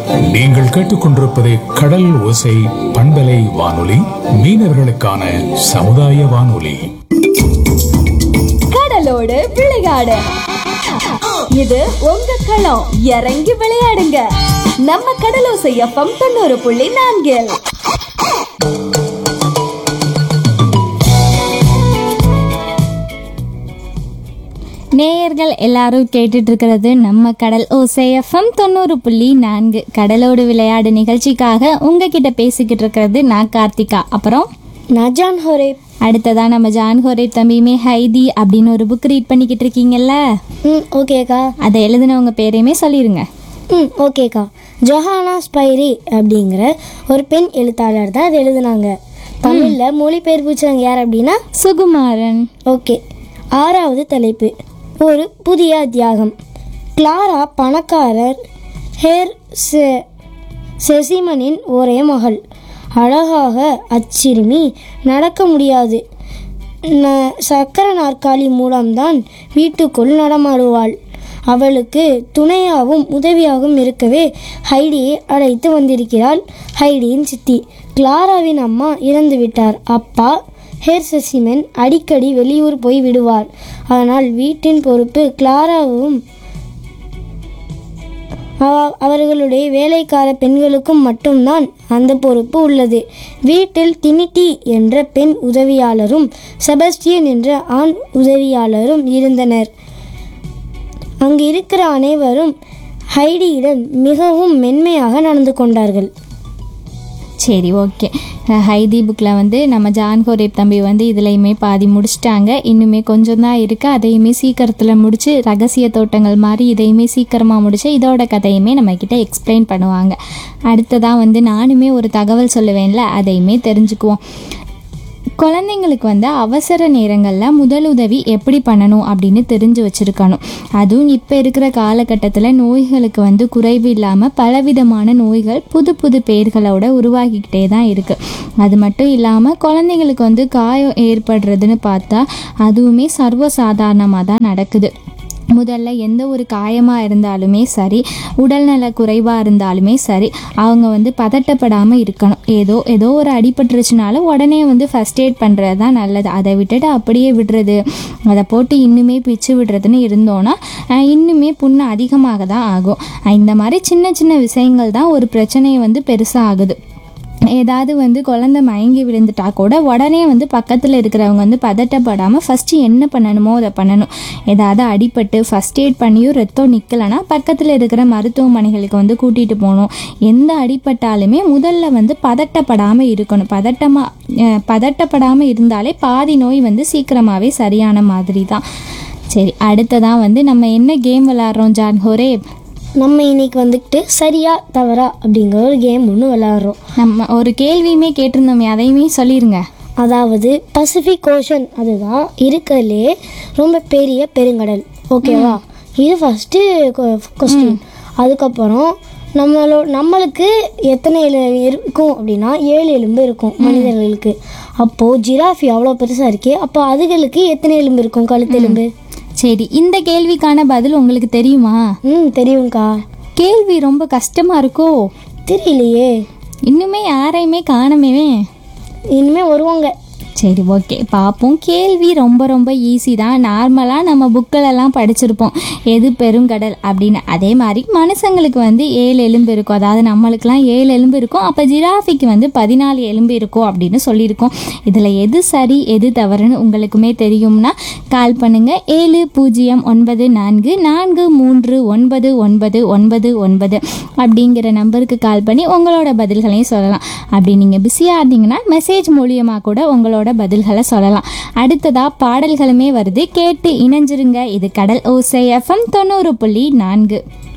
நீங்கள் கேட்டுக்கொண்டிருப்பது கடல் ஓசை பண்பலை வானொலி மீனவர்களுக்கான சமுதாய வானொலி கடலோடு விளையாடு இது உங்க களம் இறங்கி விளையாடுங்க நம்ம கடலோசை எஃப்எம் தொண்ணூறு புள்ளி நான்கில் நேயர்கள் எல்லாரும் கேட்டுட்டு இருக்கிறது நம்ம கடல் ஓசேஎஃப்எம் தொண்ணூறு புள்ளி நான்கு கடலோடு விளையாடு நிகழ்ச்சிக்காக உங்ககிட்ட பேசிக்கிட்டு இருக்கிறது நான் கார்த்திகா அப்புறம் நஜான் ஹொரே அடுத்ததா நம்ம ஜான்ஹோரே தம்பியுமே ஹைதி அப்படின்னு ஒரு புக் ரீட் பண்ணிக்கிட்டு இருக்கீங்கல்ல ம் ஓகேக்கா அதை எழுதினவங்க பேரையுமே சொல்லிருங்க ம் ஓகேக்கா ஜொஹானா ஸ்பைரி அப்படிங்கிற ஒரு பெண் எழுத்தாளர் தான் அதை எழுதுனாங்க தமிழில் மொழிபெயர்ப்புச்சவங்க யார் அப்படின்னா சுகுமாரன் ஓகே ஆறாவது தலைப்பு ஒரு புதிய அத்தியாகம் கிளாரா பணக்காரர் ஹேர் செ செசிமனின் ஒரே மகள் அழகாக அச்சிறுமி நடக்க முடியாது ந- சக்கர நாற்காலி மூலம்தான் வீட்டுக்குள் நடமாடுவாள் அவளுக்கு துணையாகவும் உதவியாகவும் இருக்கவே ஹைடியை அழைத்து வந்திருக்கிறாள் ஹைடியின் சித்தி கிளாராவின் அம்மா இறந்து விட்டார் அப்பா ஹேர் சசிமன் அடிக்கடி வெளியூர் போய் விடுவார் ஆனால் வீட்டின் பொறுப்பு கிளாராவும் அவ- அவர்களுடைய வேலைக்கார பெண்களுக்கும் மட்டும்தான் அந்த பொறுப்பு உள்ளது வீட்டில் டினிட்டி என்ற பெண் உதவியாளரும் செபஸ்டியன் என்ற ஆண் உதவியாளரும் இருந்தனர் அங்கு இருக்கிற அனைவரும் ஹைடியிடம் மிகவும் மென்மையாக நடந்து கொண்டார்கள் சரி ஓகே ஹைதி புக்கில் வந்து நம்ம ஜான் ஹோரேப் தம்பி வந்து இதுலையுமே பாதி முடிச்சிட்டாங்க இன்னுமே கொஞ்சம் தான் இருக்குது அதையுமே சீக்கிரத்தில் முடிச்சு ரகசிய தோட்டங்கள் மாதிரி இதையுமே சீக்கிரமாக முடிச்சு இதோட கதையுமே நம்மக்கிட்ட எக்ஸ்பிளைன் பண்ணுவாங்க அடுத்ததாக வந்து நானுமே ஒரு தகவல் சொல்லுவேன்ல அதையுமே தெரிஞ்சுக்குவோம் குழந்தைங்களுக்கு வந்து அவசர நேரங்களில் முதலுதவி எப்படி பண்ணணும் அப்படின்னு தெரிஞ்சு வச்சுருக்கணும் அதுவும் இப்போ இருக்கிற காலகட்டத்தில் நோய்களுக்கு வந்து குறைவு இல்லாமல் பலவிதமான நோய்கள் புது புது பெயர்களோட உருவாகிக்கிட்டே தான் இருக்குது அது மட்டும் இல்லாமல் குழந்தைங்களுக்கு வந்து காயம் ஏற்படுறதுன்னு பார்த்தா அதுவுமே சர்வசாதாரணமாக தான் நடக்குது முதல்ல எந்த ஒரு காயமாக இருந்தாலுமே சரி உடல்நல குறைவாக இருந்தாலுமே சரி அவங்க வந்து பதட்டப்படாமல் இருக்கணும் ஏதோ ஏதோ ஒரு அடிபட்டுருச்சுனால உடனே வந்து ஃபஸ்ட் எய்ட் பண்ணுறது தான் நல்லது அதை விட்டுட்டு அப்படியே விடுறது அதை போட்டு இன்னுமே பிச்சு விடுறதுன்னு இருந்தோன்னா அஹ், இன்னுமே புண்ணு அதிகமாக தான் ஆகும் அஹ், இந்த மாதிரி சின்ன சின்ன விஷயங்கள் தான் ஒரு பிரச்சனையை வந்து பெருசாக ஆகுது ஏதாவது வந்து குழந்தை மயங்கி விழுந்துட்டா கூட உடனே வந்து பக்கத்தில் இருக்கிறவங்க வந்து பதட்டப்படாமல் ஃபஸ்ட்டு என்ன பண்ணணுமோ அதை பண்ணணும் ஏதாவது அடிபட்டு ஃபஸ்ட் எய்ட் பண்ணியும் ரத்தம் நிற்கலைன்னா பக்கத்தில் இருக்கிற மருத்துவமனைகளுக்கு வந்து கூட்டிகிட்டு போகணும் எந்த அடிபட்டாலுமே முதல்ல வந்து பதட்டப்படாமல் இருக்கணும் பதட்டமாக பதட்டப்படாமல் இருந்தாலே பாதி நோய் வந்து சீக்கிரமாகவே சரியான மாதிரி தான் சரி அடுத்ததான் வந்து நம்ம என்ன கேம் விளாட்றோம் ஜான் ஹோரே நம்ம இன்னைக்கு வந்துக்கிட்டு சரியா தவறா அப்படிங்கிற ஒரு கேம் ஒன்று விளையாடுறோம் நம்ம ஒரு கேள்வியுமே கேட்டிருந்தோமே அதையுமே சொல்லிடுங்க அதாவது பசிபிக் ஓஷன் அதுதான் இருக்கலே ரொம்ப பெரிய பெருங்கடல் ஓகேவா இது ஃபஸ்ட்டு கொஸ்டின் அதுக்கப்புறம் நம்மளோ நம்மளுக்கு எத்தனை எலு இருக்கும் அப்படின்னா ஏழு எலும்பு இருக்கும் மனிதர்களுக்கு அப்போது ஜிராஃபி அவ்வளோ பெருசாக இருக்கே அப்போ அதுகளுக்கு எத்தனை எலும்பு இருக்கும் கழுத்து எலும்பு சரி இந்த கேள்விக்கான பதில் உங்களுக்கு தெரியுமா ம் தெரியும்க்கா கேள்வி ரொம்ப கஷ்டமா இருக்கோ தெரியலையே இன்னுமே யாரையுமே காணமே இனிமே வருவாங்க சரி ஓகே பார்ப்போம் கேள்வி ரொம்ப ரொம்ப ஈஸி தான் நார்மலாக நம்ம புக்கிலெல்லாம் படிச்சிருப்போம் எது பெருங்கடல் அப்படின்னு அதே மாதிரி மனுஷங்களுக்கு வந்து ஏழு எலும்பு இருக்கும் அதாவது நம்மளுக்கெல்லாம் ஏழு எலும்பு இருக்கும் அப்போ ஜிராஃபிக்கு வந்து பதினாலு எலும்பு இருக்கும் அப்படின்னு சொல்லியிருக்கோம் இதில் எது சரி எது தவறுன்னு உங்களுக்குமே தெரியும்னா கால் பண்ணுங்கள் ஏழு பூஜ்ஜியம் ஒன்பது நான்கு நான்கு மூன்று ஒன்பது ஒன்பது ஒன்பது ஒன்பது அப்படிங்கிற நம்பருக்கு கால் பண்ணி உங்களோட பதில்களையும் சொல்லலாம் அப்படி நீங்கள் பிஸியாக இருந்தீங்கன்னா மெசேஜ் மூலியமாக கூட உங்களோட பதில்களை சொல்லலாம் அடுத்ததாக பாடல்களுமே வருது கேட்டு இணைஞ்சிருங்க இது கடல் ஓசை எஃப்எம் தொண்ணூறு புள்ளி நான்கு